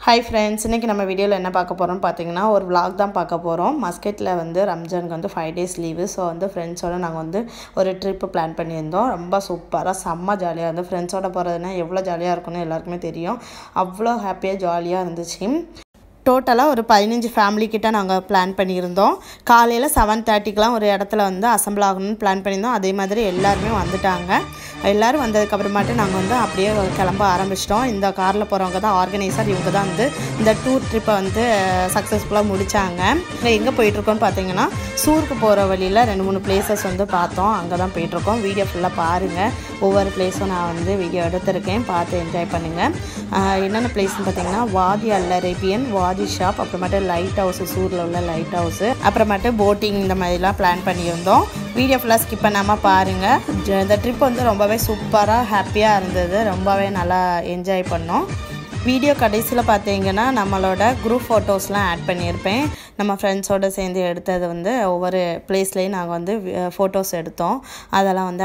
Hi friends இன்றைக்கி நம்ம வீடியோவில் என்ன பார்க்க போகிறோம்னு பார்த்தீங்கன்னா ஒரு vlog தான் பார்க்க போகிறோம் மஸ்கெட்டில் வந்து ரம்ஜானுக்கு வந்து ஃபைவ் டேஸ் லீவு ஸோ வந்து ஃப்ரெண்ட்ஸோட நாங்கள் வந்து ஒரு ட்ரிப்பு பிளான் பண்ணியிருந்தோம் ரொம்ப சூப்பராக செம்ம ஜாலியாக இருந்து ஃப்ரெண்ட்ஸோட போகிறதுனா எவ்வளோ ஜாலியாக இருக்கும்னு எல்லாருக்குமே தெரியும் அவ்வளோ ஹாப்பியாக ஜாலியாக இருந்துச்சு டோட்டலாக ஒரு பதினஞ்சு ஃபேமிலி கிட்ட நாங்கள் பிளான் பண்ணியிருந்தோம் காலையில் செவன் தேர்ட்டிக்கெலாம் ஒரு இடத்துல வந்து அசம்பிள் ஆகணும்னு பிளான் பண்ணியிருந்தோம் அதே மாதிரி எல்லாருமே வந்துட்டாங்க எல்லோரும் வந்ததுக்கப்புறமாட்டு நாங்கள் வந்து அப்படியே கிளம்ப ஆரம்பிச்சிட்டோம் இந்த காரில் போகிறவங்க தான் ஆர்கனைசர் இவங்க தான் வந்து இந்த டூர் ட்ரிப்பை வந்து சக்ஸஸ்ஃபுல்லாக முடித்தாங்க இங்கே எங்கே போயிட்டுருக்கோம்னு பார்த்தீங்கன்னா சூருக்கு போகிற வழியில் ரெண்டு மூணு பிளேசஸ் வந்து பார்த்தோம் அங்கே தான் போயிட்டுருக்கோம் வீடியோ ஃபுல்லாக பாருங்கள் ஒவ்வொரு பிளேஸும் நான் வந்து வீடியோ எடுத்திருக்கேன் பார்த்து என்ஜாய் பண்ணுங்கள் என்னென்ன பிளேஸ்னு பார்த்தீங்கன்னா Wadi al Arabian Wadi Shab அப்புறமேட்டு லைட் ஹவுஸ் சூரில் உள்ள லைட் ஹவுஸு அப்புறமேட்டு போட்டிங் இந்த மாதிரிலாம் பிளான் பண்ணியிருந்தோம் வீடியோ ஃபுல்லாக ஸ்கிப் பண்ணாமல் பாருங்கள் ஜ- இந்த ட்ரிப் வந்து ரொம்பவே சூப்பராக ஹாப்பியாக இருந்தது ரொம்பவே நல்லா என்ஜாய் பண்ணோம் வீடியோ கடைசியில் பார்த்தீங்கன்னா நம்மளோட குரூப் ஃபோட்டோஸ்லாம் ஆட் பண்ணியிருப்பேன் நம்ம ஃப்ரெண்ட்ஸோடு சேர்ந்து எடுத்தது வந்து ஒவ்வொரு பிளேஸ்லேயும் நாங்கள் வந்து ஃபோட்டோஸ் எடுத்தோம் அதெல்லாம் வந்து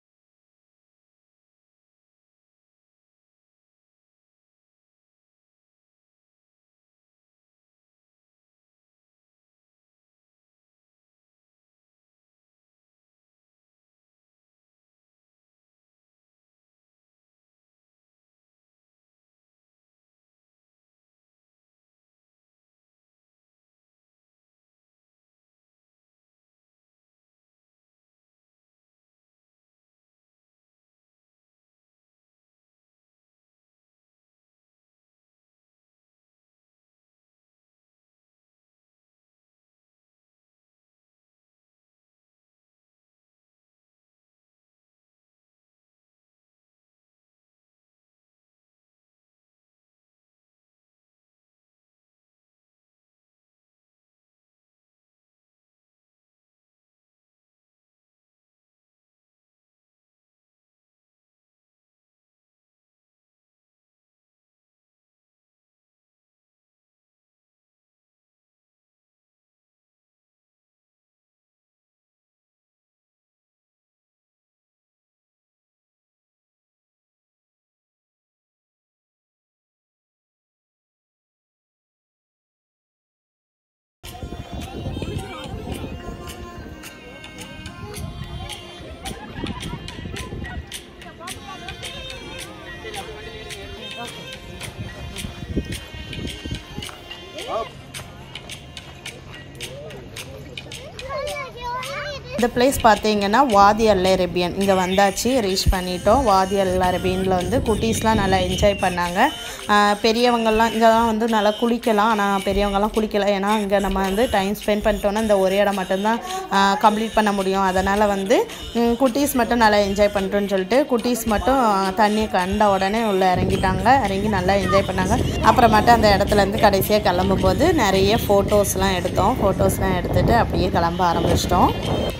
இந்த பிளேஸ் பார்த்தீங்கன்னா வாதி அல் அரேபியன் இங்கே வந்தாச்சு ரீச் பண்ணிட்டோம் வாதி அல் அரேபியனில் வந்து குட்டீஸ்லாம் நல்லா என்ஜாய் பண்ணாங்க ஆஹ் பெரியவங்கெல்லாம் இங்கே தான் வந்து நல்லா குளிக்கலாம் ஆனால் பெரியவங்கெல்லாம் குளிக்கல ஏன்னா இங்கே நம்ம வந்து டைம் ஸ்பெண்ட் பண்ணிட்டோன்னா இந்த ஒரு இடம் மட்டும்தான் கம்ப்ளீட் பண்ண முடியும் அதனால் வந்து ம், குட்டீஸ் மட்டும் நல்லா என்ஜாய் பண்ணுறோன்னு சொல்லிட்டு குட்டீஸ் மட்டும் தண்ணியை கண்ட உடனே உள்ளே இறங்கிட்டாங்க இறங்கி நல்லா என்ஜாய் பண்ணாங்க அப்புறமேட்டு அந்த இடத்துல இருந்து கடைசியாக கிளம்பும் போது நிறைய ஃபோட்டோஸ்லாம் எடுத்தோம் ஃபோட்டோஸ்லாம் எடுத்துகிட்டு அப்படியே கிளம்ப ஆரம்பிச்சிட்டோம்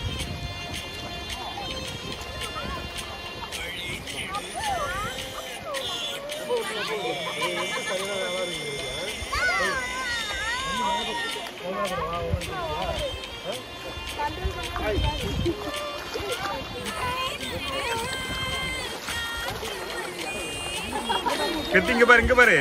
கத்தி இங்க பாரு இங்க பாரு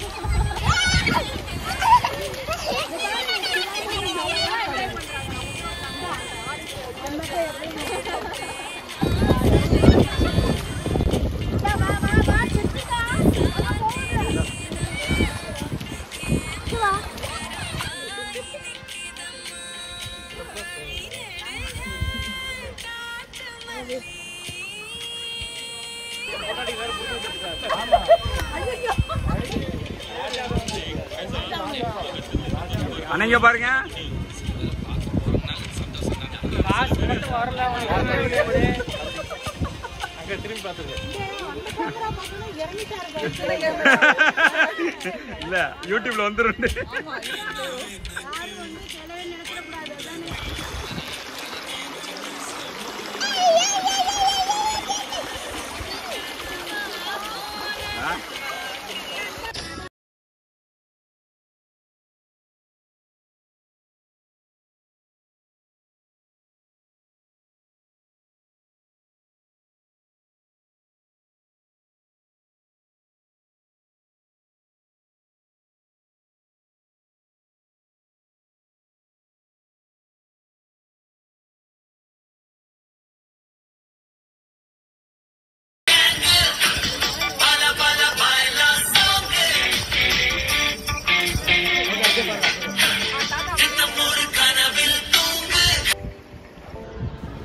அண்ணா இங்க பாருங்க இல்ல யூடியூப்ல வந்துரும்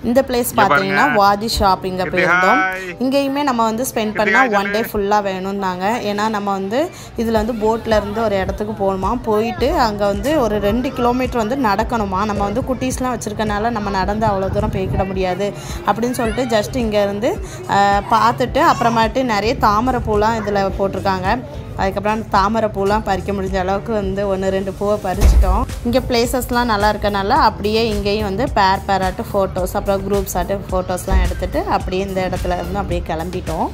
இந்த பிளேஸ் இங்க பார்த்தீங்கன்னா பாருங்க. வாதி ஷாப்பிங்க எப்படி போயிருந்தோம் ஹாய். இங்கேயுமே நம்ம வந்து ஸ்பெண்ட் எப்படி பண்ணால் ஹாய் ஒன் டே சொல்லு. ஃபுல்லாக வேணும்னாங்க ஏன்னா நம்ம வந்து இதில் வந்து போட்டில் இருந்து ஒரு இடத்துக்கு போகணுமா போயிட்டு அங்கே வந்து ஒரு ரெண்டு கிலோமீட்டர் வந்து நடக்கணுமா நம்ம வந்து குட்டீஸ்லாம் வச்சுருக்கனால நம்ம நடந்து அவ்வளோ தூரம் போய்க்கிட முடியாது அப்படின்னு சொல்லிட்டு ஜஸ்ட் இங்கேருந்து பார்த்துட்டு அப்புறமாட்டு நிறைய தாமரை பூலாம் இதில் போட்டிருக்காங்க அதுக்கப்புறம் அந்த தாமரை பூலாம் பறிக்க முடிஞ்ச அளவுக்கு வந்து ஒன்று ரெண்டு பூவை பறிச்சிட்டோம் இங்கே பிளேசஸ்லாம் நல்லா இருக்கனால அப்படியே இங்கேயும் வந்து பேர் பேராட்டு ஃபோட்டோஸ் அப்புறம் குரூப்ஸ் ஆட்டு ஃபோட்டோஸ்லாம் எடுத்துகிட்டு அப்படியே இந்த இடத்துல இருந்து அப்படியே கிளம்பிட்டோம்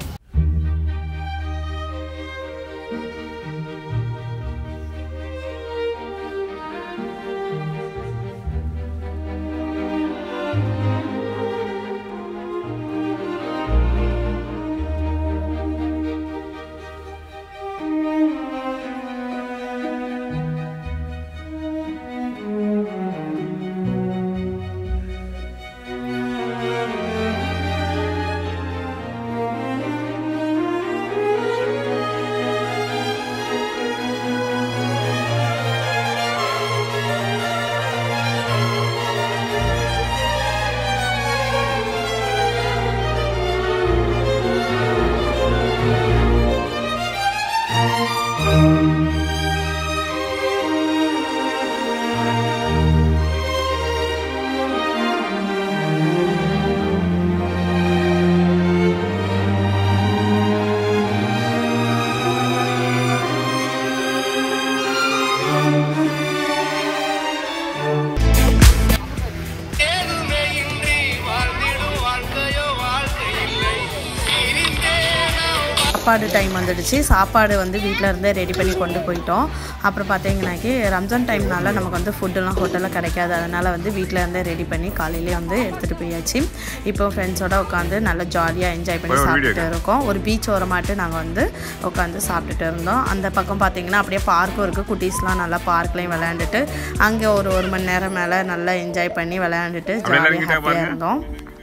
ஏதுமே இன்றி வாழ்ந்திடும் வாழ்க்கையோ வாழ்க்கை இல்லை பிரிந்தே நாம் சாப்பாடு டைம் வந்துடுச்சு சாப்பாடு வந்து வீட்டில் இருந்தே ரெடி பண்ணி கொண்டு போயிட்டோம் அப்புறம் பார்த்தீங்கன்னாக்கி ரம்ஜான் டைம்னால நமக்கு வந்து ஃபுட்டெல்லாம் ஹோட்டலில் கிடைக்காது அதனால் வந்து வீட்டில் இருந்தே ரெடி பண்ணி காலையிலேயே வந்து எடுத்துகிட்டு போயாச்சு இப்போ ஃப்ரெண்ட்ஸோட உட்காந்து நல்லா ஜாலியாக என்ஜாய் பண்ணி ஒரு video சாப்பிட்டுட்டு இருக்கோம் ஒரு பீச் ஓரமாட்டு நாங்கள் வந்து உட்காந்து சாப்பிட்டுட்டு இருந்தோம் அந்த பக்கம் பார்த்தீங்கன்னா அப்படியே பார்க்கும் இருக்குது குட்டீஸ்லாம் நல்லா பார்க்லேயும் விளையாண்டுட்டு அங்கே ஒரு ஒரு மணி நேரம் மேலே நல்லா என்ஜாய் பண்ணி விளையாண்டுட்டு அப்படியே ஜாலியாக இறங்கிட்டா ஹாப்பியாக பாருங்க. இருந்தோம்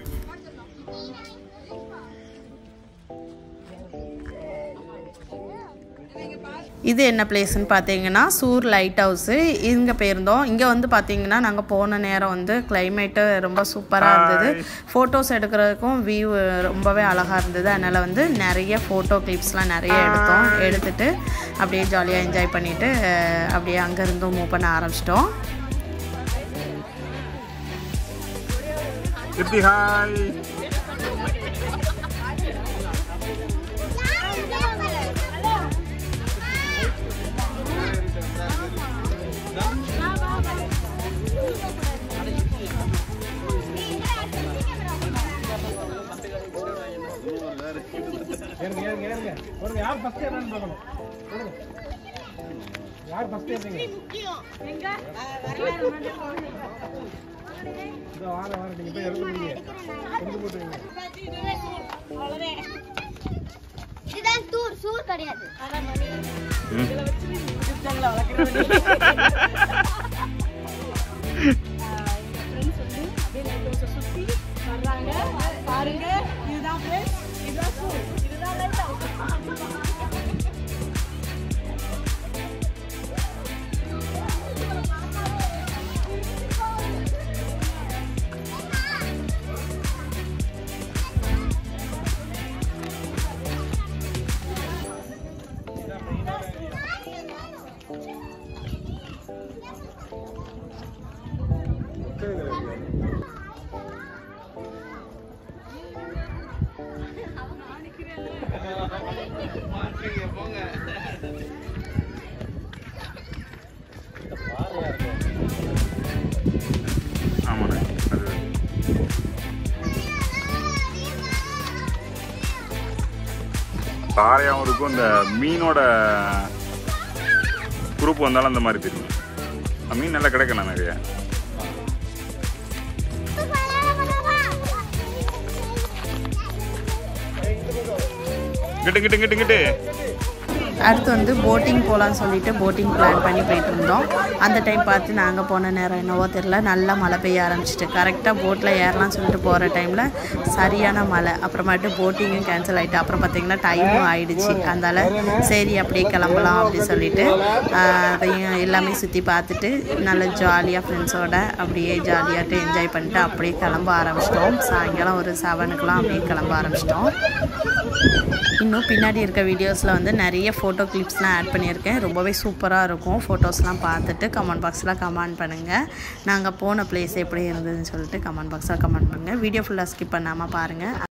இது என்ன பிளேஸ்னு பார்த்தீங்கன்னா சூர் லைட் ஹவுஸு இங்கே போயிருந்தோம் இங்கே வந்து பார்த்தீங்கன்னா நாங்கள் போன நேரம் வந்து கிளைமேட்டு ரொம்ப சூப்பராக இருந்தது ஃபோட்டோஸ் எடுக்கிறதுக்கும் வியூ ரொம்பவே அழகாக இருந்தது அதனால் வந்து நிறைய ஃபோட்டோ கிளிப்ஸ்லாம் நிறைய எடுத்தோம் எடுத்துட்டு அப்படியே ஜாலியாக என்ஜாய் பண்ணிவிட்டு அப்படியே அங்கேருந்து மூவ் பண்ண ஆரம்பிச்சிட்டோம் எப்படி ஹாய் இதுதான் தூர் சூர் கிடையாது ஆமாண்ணே அது பாறையாகவும் இருக்கும் இந்த மீனோட குரூப் வந்தாலும் அந்த மாதிரி தெரியும் அந்த மீன் நல்லா கிடைக்கணும் நிறைய கிட்டு கிட்டு கிட்டு கிட்டு அடுத்து வந்து போட்டிங் போகலான்னு சொல்லிட்டு போட்டிங் பிளான் பண்ணி போயிட்டு இருந்தோம் அந்த டைம் பார்த்து நாங்கள் போன நேரம் என்னவோ தெரில நல்லா மழை பெய்ய ஆரம்பிச்சிட்டு கரெக்டாக போட்டில் ஏறலாம்னு சொல்லிட்டு போகிற டைமில் சரியான மழை அப்புறமாட்டு போட்டிங்கும் கேன்சல் ஆகிட்டு அப்புறம் பார்த்திங்கன்னா டைமும் ஆயிடுச்சு அதனால் சரி அப்படியே கிளம்பலாம் அப்படின்னு சொல்லிட்டு ஆஹ், அதையும் எல்லாமே சுற்றி பார்த்துட்டு நல்ல ஜாலியாக ஃப்ரெண்ட்ஸோட அப்படியே ஜாலியாட்டு என்ஜாய் பண்ணிட்டு அப்படியே கிளம்ப ஆரம்பிச்சிட்டோம் சாயங்காலம் ஒரு செவனுக்குலாம் அப்படியே கிளம்ப ஆரம்பிச்சிட்டோம் இன்னும் பின்னாடி இருக்க வீடியோஸில் வந்து நிறைய ஃபோட்டோ கிளிப்ஸ்லாம் ஆட் பண்ணியிருக்கேன் ரொம்பவே சூப்பராக இருக்கும் ஃபோட்டோஸ்லாம் பார்த்துட்டு கமெண்ட் பாக்ஸில் கமெண்ட் பண்ணுங்கள் நாங்கள் போன பிளேஸ் எப்படி இருந்ததுன்னு சொல்லிட்டு கமெண்ட் பாக்ஸில் கமெண்ட் பண்ணுங்கள் வீடியோ ஃபுல்லாக ஸ்கிப் பண்ணாமல் பாருங்கள்